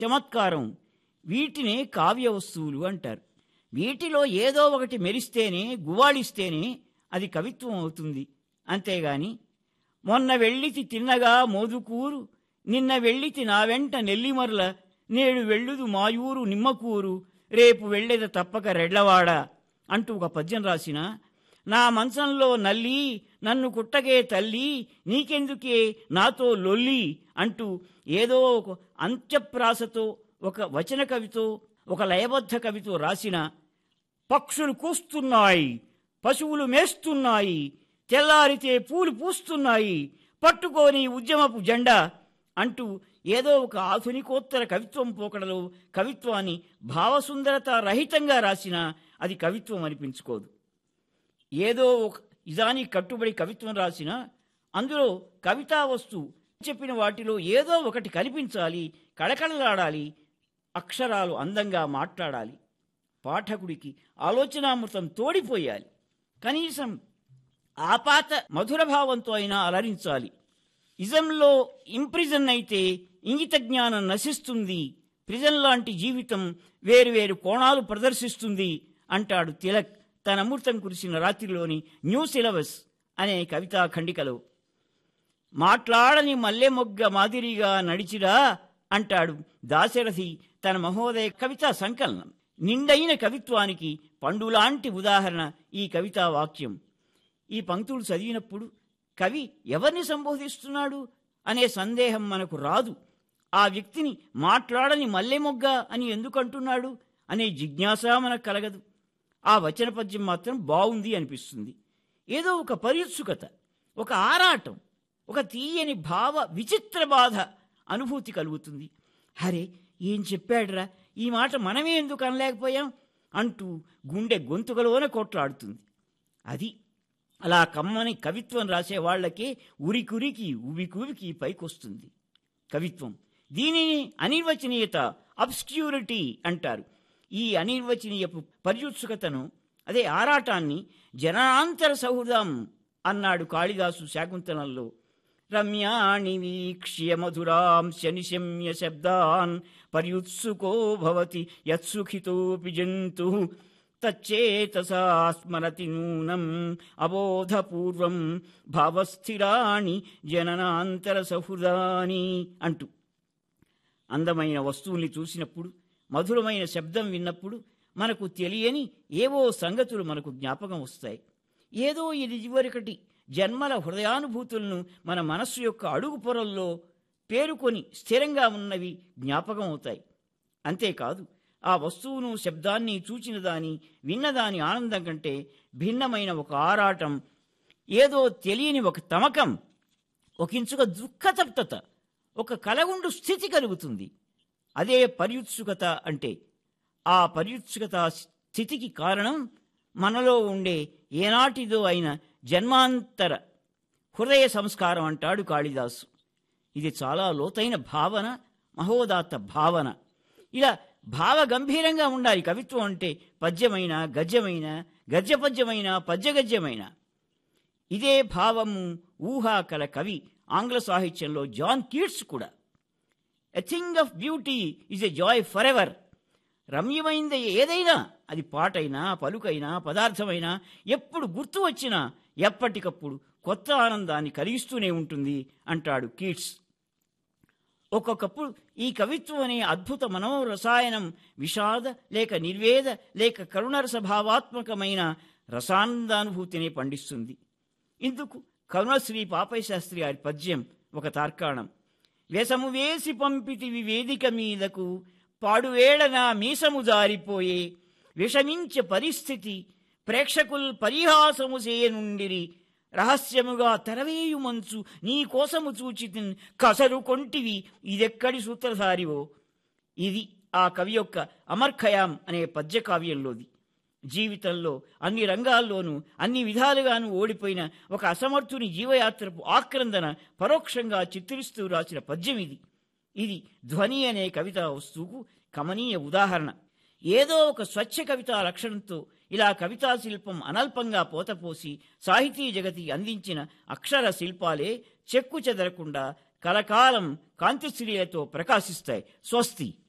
చమత్కారం వీటినే కావ్య వస్తువులు అంటారు వీటిలో ఏదో ఒకటి మెరిస్తేనే గువాళిస్తేనే అది కవిత్వం అవుతుంది అంతేగాని మొన్న వెళ్ళితి తిన్నగా మోదుకూరు నిన్న వెళ్ళితి నా వెంట నెల్లిమర్ల నేడు వెళ్ళుదు మాయూరు నిమ్మకూరు రేపు వెళ్ళేద తప్పక రెడ్లవాడ అంటూ ఒక పద్యం రాసిన నా మంచంలో నల్లి నన్ను కుట్టకే తల్లి నీకెందుకే నాతో లొల్లి అంటూ ఏదో ఒక అంత్యప్రాసతో ఒక వచన కవితో ఒక లయబద్ధ కవితో రాసిన పక్షులు కూస్తున్నాయి పశువులు మేస్తున్నాయి తెల్లారితే పూలు పూస్తున్నాయి పట్టుకోని ఉద్యమపు జెండా అంటూ ఏదో ఒక ఆధునికోత్తర కవిత్వం పోకడలో కవిత్వాన్ని భావసుందరత రహితంగా రాసినా అది కవిత్వం అనిపించుకోదు ఏదో ఒక ఇదానికి కట్టుబడి కవిత్వం రాసినా అందులో కవితా వస్తువు చెప్పిన వాటిలో ఏదో ఒకటి కనిపించాలి కళకళలాడాలి అక్షరాలు అందంగా మాట్లాడాలి పాఠకుడికి ఆలోచనామృతం తోడిపోయాలి కనీసం ఆపాత మధుర భావంతో అయినా అలరించాలి ఇజంలో ఇంప్రిజన్ అయితే ఇంగిత జ్ఞానం నశిస్తుంది ప్రిజన్ లాంటి జీవితం వేరువేరు కోణాలు ప్రదర్శిస్తుంది అంటాడు తిలక్ తన అమృతం కురిసిన రాత్రిలోని న్యూ సిలబస్ అనే కవితా ఖండికలో మాట్లాడని మల్లె మొగ్గ మాదిరిగా నడిచిరా అంటాడు దాశరథి తన మహోదయ కవితా సంకలనం నిండైన కవిత్వానికి పండులాంటి ఉదాహరణ ఈ కవితా వాక్యం ఈ పంక్తులు చదివినప్పుడు కవి ఎవరిని సంబోధిస్తున్నాడు అనే సందేహం మనకు రాదు ఆ వ్యక్తిని మాట్లాడని మల్లె మొగ్గ అని ఎందుకు అంటున్నాడు అనే జిజ్ఞాస మనకు కలగదు ఆ వచన పద్యం మాత్రం బాగుంది అనిపిస్తుంది ఏదో ఒక పరిత్సుకత ఒక ఆరాటం ఒక తీయని భావ విచిత్ర బాధ అనుభూతి కలుగుతుంది హరే ఏం చెప్పాడురా ఈ మాట మనమే ఎందుకు అనలేకపోయాం అంటూ గుండె గొంతుకలోనే కొట్లాడుతుంది అది అలా కమ్మని కవిత్వం రాసే వాళ్ళకే ఉరికురికి ఉవికురికి పైకొస్తుంది కవిత్వం దీనిని అనిర్వచనీయత అబ్స్క్యూరిటీ అంటారు ఈ అనిర్వచనీయపు పర్యుత్సుకతను అదే ఆరాటాన్ని జనాంతర సౌహృదం అన్నాడు కాళిదాసు శాకుంతలంలో రమ్యాణి వీక్ష్య మధురాం శనిశమ్య శబ్దాన్ పర్యుత్సుకో భవతి యత్సుఖితోపి జంతు తచ్చేతసా స్మరతి నూనం అబోధపూర్వం భావస్థిరాణి జననాంతర సహృదాని అంటూ అందమైన వస్తువుల్ని చూసినప్పుడు మధురమైన శబ్దం విన్నప్పుడు మనకు తెలియని ఏవో సంగతులు మనకు జ్ఞాపకం వస్తాయి ఏదో ఇది ఇదివరకటి జన్మల హృదయానుభూతులను మన మనస్సు యొక్క అడుగు పొరల్లో పేరుకొని స్థిరంగా ఉన్నవి జ్ఞాపకం అవుతాయి అంతేకాదు ఆ వస్తువును శబ్దాన్ని చూచిన దాని విన్నదాని ఆనందం కంటే భిన్నమైన ఒక ఆరాటం ఏదో తెలియని ఒక తమకం ఒకంచుక దుఃఖతప్తత ఒక కలగుండు స్థితి కలుగుతుంది అదే పర్యుత్సుకత అంటే ఆ పర్యుత్సుకత స్థితికి కారణం మనలో ఉండే ఏనాటిదో అయిన జన్మాంతర హృదయ సంస్కారం అంటాడు కాళిదాసు ఇది చాలా లోతైన భావన మహోదాత్త భావన ఇలా భావ గంభీరంగా ఉండాలి కవిత్వం అంటే పద్యమైన గద్యమైన గద్యపద్యమైన పద్యగద్యమైన ఇదే భావము ఊహా కల కవి ఆంగ్ల సాహిత్యంలో జాన్ కీట్స్ కూడా a thing of beauty is a joy for ever రమ్యమైంది ఏదైనా అది పాటైనా పలుకైనా పదార్థమైనా ఎప్పుడు గుర్తు వచ్చినా ఎప్పటికప్పుడు కొత్త ఆనందాన్ని కలిగిస్తూనే ఉంటుంది అంటాడు కీట్స్ ఒక్కొక్కప్పుడు ఈ కవిత్వం అనే అద్భుత మనోరసాయనం విషాద లేక నిర్వేద లేక కరుణరస భావాత్మకమైన రసానందానుభూతిని పండిస్తుంది ఇందుకు కరుణశ్రీ పాపయ్య శాస్త్రి గారి పద్యం ఒక తార్కాణం వ్యసము వేసి పంపితివి వేదిక మీదకు పాడువేళ నా మీసము జారిపోయే విషమించే పరిస్థితి ప్రేక్షకుల్ పరిహాసము చేయనుండిరి రహస్యముగా తెరవేయు మంచు నీ కోసము చూచితిన్ కసరు కొంటివి ఇదెక్కడి సూత్రధారివో ఇది ఆ కవి యొక్క అమర్ఖయాం అనే పద్యకావ్యంలోది జీవితంలో అన్ని రంగాల్లోనూ అన్ని విధాలుగాను ఓడిపోయిన ఒక అసమర్థుని జీవయాత్రపు ఆక్రందన పరోక్షంగా చిత్రిస్తూ రాసిన పద్యం ఇది ఇది ధ్వని అనే కవితా వస్తువుకు కమనీయ ఉదాహరణ ఏదో ఒక స్వచ్ఛ కవితా లక్షణంతో ఇలా కవితా శిల్పం అనల్పంగా పోతపోసి సాహితీ జగతి అందించిన అక్షర శిల్పాలే చెక్కు చెదరకుండా కలకాలం కాంతిశ్రీలతో ప్రకాశిస్తాయి స్వస్తి